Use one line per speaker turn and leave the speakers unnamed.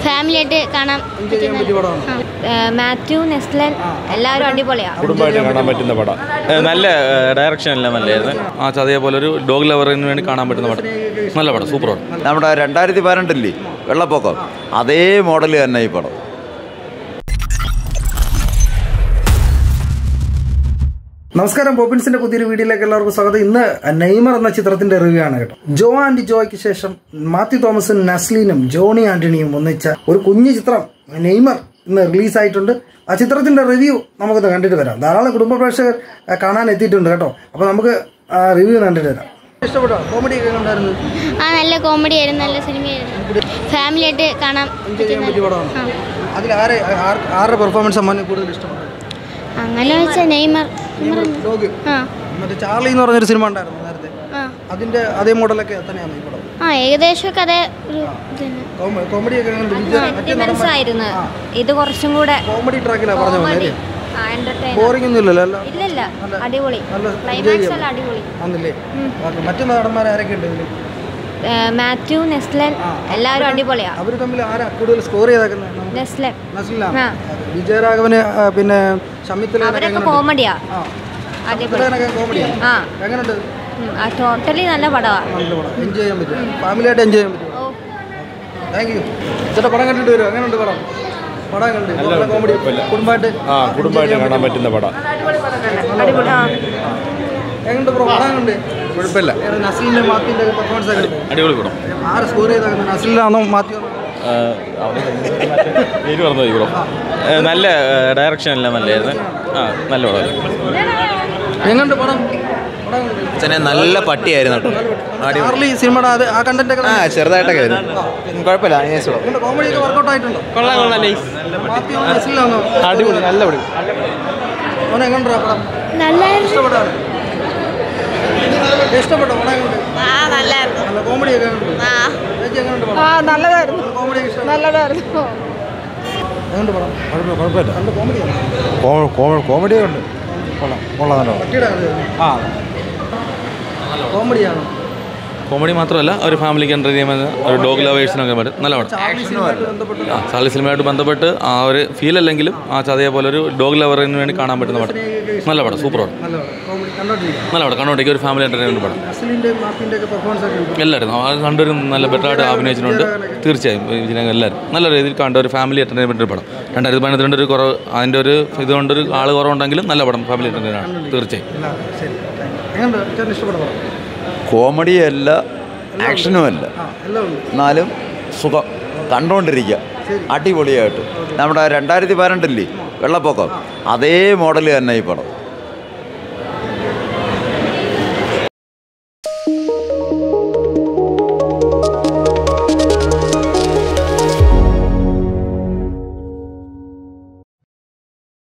Family ആയിട്ട് കാണാൻ
enjoy ചെയ്യാൻ പറ്റിയ പടമാണ്
മാത്യു നെസ്ലൻ എല്ലാവരും അടിപൊളിയാ
കുടുംബമായിട്ട് കാണാൻ പറ്റുന്ന പടം ഏ, നല്ല ഡയറക്ഷൻ എല്ലാം നല്ലായിരുന്നു ആ ചതയെ പോലെ ഒരു ഡോഗ് ലവറിന് വേണ്ടി കാണാൻ പറ്റുന്ന പടം നല്ല പടം സൂപ്പർ പടം
നമ്മുടെ രണ്ടായിരത്തി പതിനെട്ടില്ലേ വെള്ളപ്പൊക്കം അതേ മോഡൽ തന്നെ ഈ പടം
നമസ്കാരം പോപ്പിൻസിന്റെ പുതിയൊരു വീഡിയോയിലേക്ക് എല്ലാവർക്കും സ്വാഗതം ഇന്ന് നെയ്മർ എന്ന ചിത്രത്തിന്റെ റിവ്യൂ ആണ് കേട്ടോ ജോ ആൻഡ് ജോയ്ക്ക് ശേഷം മാത്യു തോമസും നസ്ലീനും ജോണി ആന്റണിയും ഒന്നിച്ച ഒരു കുഞ്ഞു ചിത്രം നെയ്മർ ഇന്ന് റിലീസായിട്ടുണ്ട് ആ ചിത്രത്തിന്റെ റിവ്യൂ നമുക്കൊന്ന് കണ്ടിട്ട് വരാം ധാരാളം കുടുംബ പ്രേക്ഷകർ ആ, കാണാൻ എത്തിയിട്ടുണ്ട് കേട്ടോ അപ്പൊ നമുക്ക് റിവ്യൂ കണ്ടിട്ട് വരാം ഇഷ്ടപ്പെട്ടോ കോമഡി ഒക്കെ ഉണ്ടായിരുന്നു
ആ നല്ല കോമഡി ആയിരുന്നു നല്ല സിനിമയായിരുന്നു ഫാമിലി ആയിട്ട് കാണാൻ
എൻജോയ് ചെയ്യാൻ പറ്റിയ പടമാണ്
ആ.
അതിൽ ആരെ ആർ- ആരുടെ പെർഫോമൻസ് അമ്മാനെ കൂടുതൽ ഇഷ്ടപ്പെട്ടു
അങ്ങനെ വെച്ചാൽ നെയ്മർ നെയ്മർ എന്ത്?
ഡോഗ്
ആ
മറ്റേ ചാർലി എന്ന് പറഞ്ഞൊരു സിനിമ ഉണ്ടായിരുന്നു നേരത്തെ
ആ
അതിന്റെ അതേ മോഡലൊക്കെ തന്നെയാണ് ഈ പടം
ആ ഏകദേശമൊക്കെ അതേ ഒരു ഇത് തന്നെ
കോമഡി ഒക്കെ എങ്ങനെയുണ്ട്? വിജയ് മറ്റേ
സെന്റിമെന്റ്സ് ആയിരുന്നു ഇത് കുറച്ചും കൂടെ
കോമഡി ട്രാക്കിലാണ് പറഞ്ഞ പോലെ അല്ലേ
എന്റർടൈൻ
ബോറിംഗ് ഒന്നും ഇല്ലല്ലോ അല്ല
ഇല്ലല്ല അടിപൊളി
നല്ല enjoy
ക്ലൈമാക്സ്
ചെയ്യാം.
എല്ലാം അടിപൊളി
ആണല്ലേ ഓക്കെ മറ്റു നടന്മാർ ആരൊക്കെ ഉണ്ട് ഇതില്
ഏ, മാത്യു നെസ്ലൻ എല്ലാവരും അടിപൊളിയാ
അവർ തമ്മിൽ ആരാ കൂടുതൽ സ്കോർ ചെയ്തേക്കുന്നത്
നെസ്ലൻ
നസിലാണ്
ആ.
വിജയരാഘവന് ആ, പിന്നെ ഷമിത്തിലൊക്കെ
അവരൊക്കെ കോമഡിയാ
ആ
അടിപൊളി
ഷമിത്തിലൊക്കെ കോമഡിയാണ്
ആ
എങ്ങനെയുണ്ട്
ടോട്ടലി നല്ല പടവാ
നല്ല പടം എൻജോയ് ചെയ്യാൻ പറ്റും ഫാമിലിയായിട്ട് എൻജോയ് ചെയ്യാൻ പറ്റും
ഓ
താങ്ക് യു ചേട്ടാ പടം കണ്ടിട്ട് വരും എങ്ങനെയുണ്ട് പടം പടം കണ്ടു നല്ല കോമഡി കുടുംബമായിട്ട്
ആ കുടുംബമായിട്ട് കാണാൻ പറ്റുന്ന പടം
അടിപൊളി ആ
എങ്ങനെയുണ്ട് ബ്രോ പടം കണ്ട്
കുഴപ്പമില്ല
നസീലിന്റെ മാത്തിന്റെ പെർഫോമൻസ് ഒക്കെ ഉണ്ട്
അടിപൊളി പടം
ആറ് സ്കോർ ചെയ്തേക്കുന്നത് നസീലാണോ മാത്യു
ആ, അവന് പേര് പറഞ്ഞു പോയി പടം ഏ, നല്ല ഡയറക്ഷൻ എല്ലാം നല്ലായിരുന്നു ആ നല്ല പടം
എങ്ങനെയുണ്ട് പടം പടം കണ്ടു.
അച്ഛനെ നല്ല പട്ടിയായിരുന്നു കേട്ടോ
ചാർലി സിനിമയുടെ അത് ആ കണ്ടന്റ് ഒക്കെ
ആ ചെറുതായിട്ടൊക്കെ ആയിരുന്നു കുഴപ്പമില്ല അതിനേശം
കോമഡി ഒക്കെ വർക്കൗട്ട് ആയിട്ടുണ്ടോ
കൊള്ളാം കൊള്ളാം
മാത്യു നസീലാണോ
അടിപൊളി നല്ല പടം
അവനെ എങ്ങനെയുണ്ടാ പടം
നല്ലായിരുന്നു
ഇഷ്ടപ്പെട്ടാണ് ഇഷ്ടപ്പെട്ടോ പടം എങ്ങനെയുണ്ട്
ആ നല്ലായിരുന്നു
നല്ല കോമഡി ഒക്കെ എങ്ങനെയുണ്ട്
ആ
ചേച്ചി എങ്ങനെയുണ്ട് പടം
ആ നല്ലതായിരുന്നു
കോമഡി ഇഷ്ടം
നല്ലതായിരുന്നു
എങ്ങനെയുണ്ട് പടം
കുഴപ്പമില്ല
നല്ല കോമഡിയാണ്
കോമഡി ഉണ്ട് കൊള്ളാം കൊള്ളാം നല്ല
പട്ടിയുടെ
ആ
കോമഡിയാണ്
കോമഡി മാത്രമല്ല ഒരു ഫാമിലിക്ക് എൻ്റർടൈൻമെൻറ്റ് ഒരു ഡോഗ് ലവേഴ്സിനൊക്കെ പറ്റും നല്ല പടം
ചാർലി സിനിമയായിട്ട് ബന്ധപ്പെട്ട്
ആ ചാർലി സിനിമയായിട്ട് ബന്ധപ്പെട്ട് ആ ഒരു ഫീൽ അല്ലെങ്കിലും ആ ചതയെ പോലെ ഒരു ഡോഗ് ലവറിന് വേണ്ടി കാണാൻ പറ്റുന്ന പടം നല്ല പടം സൂപ്പർ പടം
നല്ല പടം കോമഡി കണ്ടോണ്ടിരിക്കാം
നല്ല പടം കണ്ടോണ്ടേക്ക് ഒരു ഫാമിലി എൻ്റർടൈൻമെൻറ്റ് പടം
നസലിന്റെ മാപ്പിന്റെ ഒക്കെ പെർഫോമൻസ് ഒക്കെ ഉണ്ട്
എല്ലാവരും അത് രണ്ടുപേരും നല്ല ബെറ്ററായിട്ട് അഭിനയിച്ചിട്ടുണ്ട് തീർച്ചയായും വിജയനഗർ എല്ലാവരും നല്ല രീതിയിൽ കണ്ട ഒരു ഫാമിലി എൻ്റർടൈൻമെൻറ്റ് ഒരു പടം രണ്ടായിരത്തി പതിനെട്ടിൻ്റെ ഒരു കുറവ് അതിൻ്റെ ഒരു ഇതുകൊണ്ടൊരു ആൾ കുറവുണ്ടെങ്കിലും നല്ല പടം ഫാമിലി എൻ്റർടൈൻ ആണ് തീർച്ചയായും
ഇല്ല, ശരി എങ്ങനെയുണ്ട് ചേട്ടന് ഇഷ്ടപ്പെട്ട പടം
കോമഡിയല്ല ആക്ഷനും അല്ല
ആ എല്ലാം ഉണ്ട്
എന്നാലും സുഖം കണ്ടുകൊണ്ടിരിക്കുക അടിപൊളിയായിട്ട് നമ്മുടെ രണ്ടായിരത്തി പതിനെട്ടില്ലേ വെള്ളപ്പൊക്കം അതേ മോഡൽ തന്നെ ഈ പടം